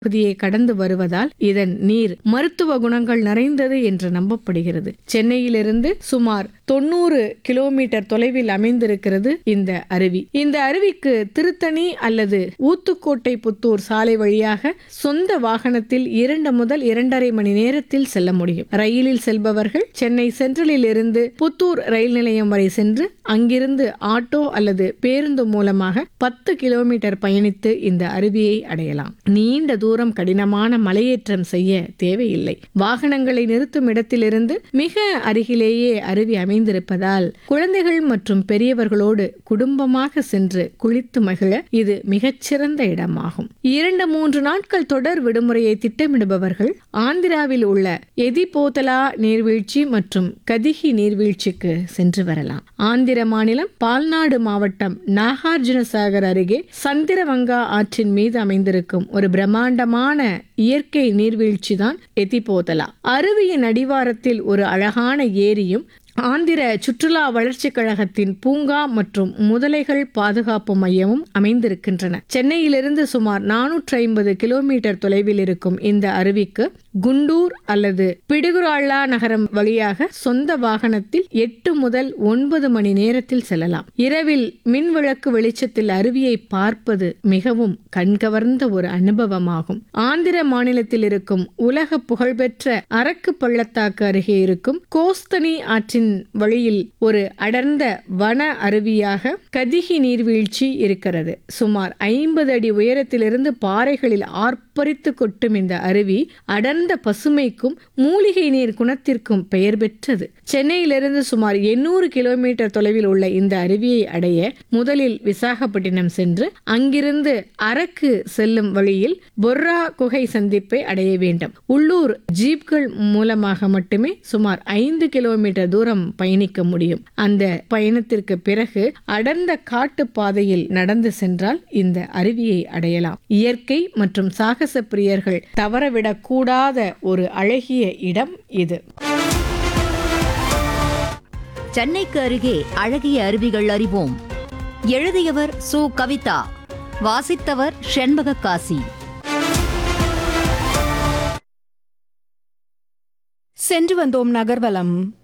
பகுதியை கடந்து வருவதால் இதன் நீர் மருத்துவ குணங்கள் நிறைந்தது என்று நம்பப்படுகிறது சென்னையிலிருந்து சுமார் தொண்ணூறு கிலோமீட்டர் தொலைவில் அமைந்திருக்கிறது இந்த அருவி இந்த அருவிக்கு திருத்தணி அல்லது ஊத்துக்கோட்டை புத்தூர் சாலை வழியாக சொந்த வாகனத்தில் இரண்டு முதல் இரண்டரை மணி நேரத்தில் செல்ல முடியும் ரயிலில் செல்பவர்கள் சென்னை சென்ட்ரலில் இருந்து புத்தூர் ரயில் நிலையம் வரை சென்று அங்கிருந்து ஆட்டோ அல்லது பேருந்து மூலமாக பத்து கிலோமீட்டர் பயணித்து இந்த அருவியை அடையலாம் நீண்ட தூரம் கடினமான மலையேற்றம் செய்ய தேவையில்லை வாகனங்களை நிறுத்தும் இடத்திலிருந்து மிக அருகிலேயே அருவி அமைந்திருப்பதால் குழந்தைகள் மற்றும் பெரியவர்களோடு குடும்பமாக சென்று குளித்து மகிழ இது மிகச்சிறந்த இடமாகும் இரண்டு மூன்று நாட்கள் தொடர் விடுமுறையை திட்டமிடுபவர்கள் ஆந்திராவில் உள்ள எதிபோதலா நீர்வீழ்ச்சி மற்றும் கதிகி நீர்வீழ்ச்சிக்கு சென்று வரலாம் ஆந்திர மாநிலம் பால்நாடு மாவட்டம் நாகார்ஜுன சாகர் அருகே சந்திரவங்கா ஆற்றின் மீது அமைந்திருக்கும் ஒரு பிரம்மாண்டமான இயற்கை நீர்வீழ்ச்சி தான் எதிபோதலா அருவியின் அடிவாரத்தில் ஒரு அழகான ஏரியும் ஆந்திர சுற்றுலா வளர்ச்சிக் கழகத்தின் பூங்கா மற்றும் முதலைகள் பாதுகாப்பு மையமும் அமைந்திருக்கின்றன சென்னையிலிருந்து சுமார் நானூற்றி ஐம்பது கிலோமீட்டர் தொலைவில் இருக்கும் இந்த அருவிக்கு குண்டூர் அல்லது பிடுகுராள்ளா நகரம் வழியாக சொந்த வாகனத்தில் எட்டு முதல் ஒன்பது மணி நேரத்தில் செல்லலாம் இரவில் மின்விளக்கு வெளிச்சத்தில் அருவியை பார்ப்பது மிகவும் கண்கவர்ந்த ஒரு அனுபவமாகும் ஆந்திர மாநிலத்தில் இருக்கும் உலக புகழ்பெற்ற அரக்கு பள்ளத்தாக்கு அருகே இருக்கும் கோஸ்தனி ஆற்றின் வழியில் ஒரு அடர்ந்த வன அருவியாக கதிகி நீர்வீழ்ச்சி இருக்கிறது சுமார் ஐம்பது அடி உயரத்திலிருந்து பாறைகளில் ஆர்ப்பரித்து கொட்டும் இந்த அருவி அடர்ந்த பசுமைக்கும் மூலிகை நீர் குணத்திற்கும் பெயர் பெற்றது சென்னையிலிருந்து சுமார் எண்ணூறு கிலோமீட்டர் தொலைவில் உள்ள இந்த அருவியை அடைய முதலில் விசாகப்பட்டினம் சென்று அங்கிருந்து அரக்கு செல்லும் வழியில் பொர்ரா குகை சந்திப்பை அடைய வேண்டும் உள்ளூர் ஜீப்கள் மூலமாக மட்டுமே சுமார் ஐந்து கிலோமீட்டர் தூரம் பயணிக்க முடியும் அந்த பயணத்திற்கு பிறகு அடர்ந்த காட்டு பாதையில் நடந்து சென்றால் இந்த அருவியை அடையலாம் இயற்கை மற்றும் சாகச பிரியர்கள் தவறவிடக் கூடாத ஒரு அழகிய இடம் இது சென்னைக்கு அருகே அழகிய அருவிகள் அறிவோம் எழுதியவர் சு கவிதா வாசித்தவர் செண்பக காசி சென்று வந்தோம் நகர்வலம்